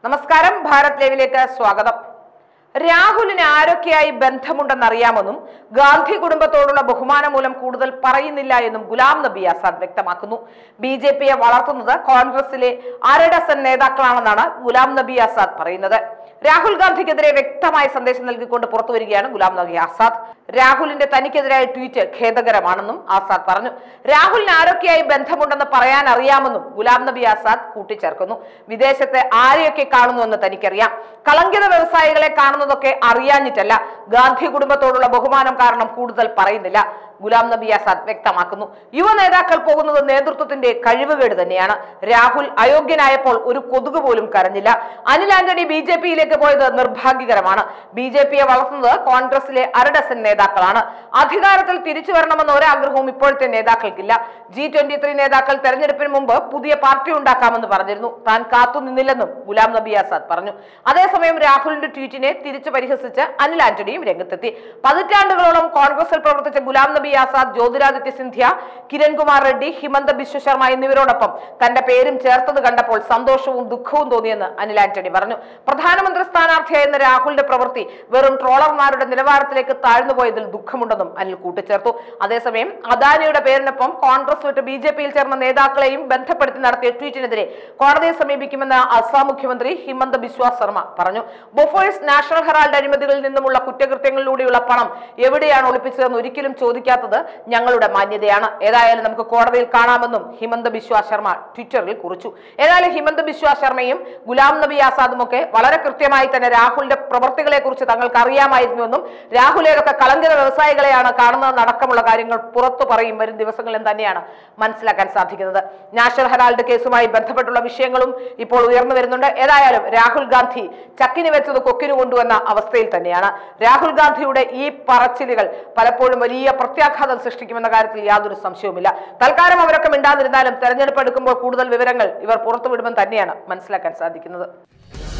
നമസ്കാരം ഭാരത് ലൈവിലേക്ക് സ്വാഗതം രാഹുലിന് ആരൊക്കെയായി ബന്ധമുണ്ടെന്നറിയാമെന്നും ഗാന്ധി കുടുംബത്തോടുള്ള ബഹുമാനം മൂലം കൂടുതൽ പറയുന്നില്ല എന്നും ഗുലാം നബി ആസാദ് വ്യക്തമാക്കുന്നു ബി ജെ പിയെ വളർത്തുന്നത് കോൺഗ്രസിലെ അരഡസൻ നേതാക്കളാണെന്നാണ് ഗുലാം നബി ആസാദ് പറയുന്നത് രാഹുൽ ഗാന്ധിക്കെതിരെ വ്യക്തമായ സന്ദേശം നൽകിക്കൊണ്ട് പുറത്തുവരികയാണ് ഗുലാം നബി ആസാദ് രാഹുലിന്റെ തനിക്കെതിരായ ട്വീറ്റ് ഖേദകരമാണെന്നും ആസാദ് പറഞ്ഞു രാഹുലിന് ആരൊക്കെയായി ബന്ധമുണ്ടെന്ന് പറയാൻ അറിയാമെന്നും ഗുലാം നബി ആസാദ് കൂട്ടിച്ചേർക്കുന്നു വിദേശത്തെ ആരെയൊക്കെ കാണുന്നുവെന്ന് തനിക്കറിയാം കളങ്കിത വ്യവസായികളെ കാണുന്നതൊക്കെ അറിയാഞ്ഞിട്ടല്ല ഗാന്ധി കുടുംബത്തോടുള്ള ബഹുമാനം കാരണം കൂടുതൽ പറയുന്നില്ല ഗുലാം നബി ആസാദ് വ്യക്തമാക്കുന്നു യുവ നേതാക്കൾ പോകുന്നത് നേതൃത്വത്തിന്റെ കഴിവുകേട് തന്നെയാണ് രാഹുൽ അയോഗ്യനായപ്പോൾ ഒരു കൊതുക് പോലും കരഞ്ഞില്ല അനിൽ ആന്റണി ബി ജെ പിയിലേക്ക് പോയത് നിർഭാഗ്യകരമാണ് ബി ജെ പിയെ വളർത്തുന്നത് കോൺഗ്രസിലെ അരഡസൻ നേതാക്കളാണ് അധികാരത്തിൽ തിരിച്ചു വരണമെന്ന ഒരാഗ്രഹവും ഇപ്പോഴത്തെ നേതാക്കൾക്കില്ല ജി ട്വന്റി ത്രീ നേതാക്കൾ തെരഞ്ഞെടുപ്പിന് മുമ്പ് പുതിയ പാർട്ടി ഉണ്ടാക്കാമെന്ന് പറഞ്ഞിരുന്നു താൻ കാത്തുനിന്നില്ലെന്നും ഗുലാം നബി ആസാദ് പറഞ്ഞു അതേസമയം രാഹുലിന്റെ ട്വീറ്റിനെ തിരിച്ചു പരിഹസിച്ച് അനിൽ ആന്റണിയും രംഗത്തെത്തി പതിറ്റാണ്ടുകളോളം കോൺഗ്രസിൽ പ്രവർത്തിച്ച ഗുലാം നബി ആസാദ് ജ്യോതിരാദിത്യ സിന്ധ്യ കിരൺകുമാർ റെഡ്ഡി ഹിമന്ത ബിശ്വ ശർമ്മ എന്നിവരോടൊപ്പം തന്റെ പേരും ചേർത്തത് കണ്ടപ്പോൾ സന്തോഷവും ദുഃഖവും തോന്നിയെന്ന് അനിൽ ആന്റണി പറഞ്ഞു പ്രധാനമന്ത്രി സ്ഥാനാർത്ഥിയായിരുന്ന രാഹുലിന്റെ പ്രവൃത്തി വെറും ട്രോളർമാരുടെ നിലവാരത്തിലേക്ക് താഴ്ന്നുപോയതിൽ ദുഃഖമുണ്ടെന്നും അനിൽ കൂട്ടിച്ചേർത്തു അതേസമയം അദാനിയുടെ പേരിനൊപ്പം കോൺഗ്രസ് വിട്ട് ബി ജെ പിയിൽ ചേർന്ന നേതാക്കളെയും ബന്ധപ്പെടുത്തി നടത്തിയ ട്വീറ്റിനെതിരെ കോടതിയെ സമീപിക്കുമെന്ന് അസാം മുഖ്യമന്ത്രി ഹിമന്ത ബിശ്വ ശർമ്മ പറഞ്ഞു ബൊഫേഴ്സ് നാഷണൽ ഹെറാൾഡ് അഴിമതികളിൽ നിന്നുമുള്ള കുറ്റകൃത്യങ്ങളിലൂടെയുള്ള പണം എവിടെയാണ് ഒളിപ്പിച്ചതെന്ന് ഒരിക്കലും ചോദിക്കാത്തത് ഞങ്ങളുടെ മാന്യതയാണ് ഏതായാലും നമുക്ക് കോടതിയിൽ കാണാമെന്നും ഹിമന്ത ബിശ്വ ശർമ്മ ട്വിറ്ററിൽ കുറിച്ചു ഏതായാലും ഹിമന്ത ബിശ്വ ശർമ്മയും ഗുലാം നബി ആസാദും ഒക്കെ വളരെ കൃത്യമായി തന്നെ രാഹുലിന്റെ പ്രവൃത്തികളെ കുറിച്ച് തങ്ങൾക്ക് അറിയാമായിരുന്നുവെന്നും രാഹുൽ ഏതൊക്കെ കളങ്കിത വ്യവസായികളെയാണ് കാണുന്നതെന്നടക്കമുള്ള കാര്യങ്ങൾ പുറത്തു പറയും വരും ദിവസങ്ങളിൽ തന്നെയാണ് മനസ്സിലാക്കാൻ സാധിക്കുന്നത് നാഷണൽ ഹെറാൾഡ് കേസുമായി ബന്ധപ്പെട്ടുള്ള വിഷയങ്ങളും ഇപ്പോൾ ഉയർന്നു വരുന്നുണ്ട് ഏതായാലും രാഹുൽ ഗാന്ധി ചക്കിന് വെച്ചത് കൊക്കിന് കൊണ്ടുവന്ന അവസ്ഥയിൽ തന്നെയാണ് രാഹുൽ ഗാന്ധിയുടെ ഈ പറച്ചിലുകൾ പലപ്പോഴും വലിയ പ്രത്യാഘാതം സൃഷ്ടിക്കുമെന്ന കാര്യത്തിൽ യാതൊരു സംശയവുമില്ല തൽക്കാലം അവരൊക്കെ മിണ്ടാതിരുന്നാലും തെരഞ്ഞെടുപ്പ് എടുക്കുമ്പോൾ കൂടുതൽ വിവരങ്ങൾ ഇവർ പുറത്തുവിടുമെന്ന് തന്നെയാണ് മനസ്സിലാക്കാൻ സാധിക്കുന്നത്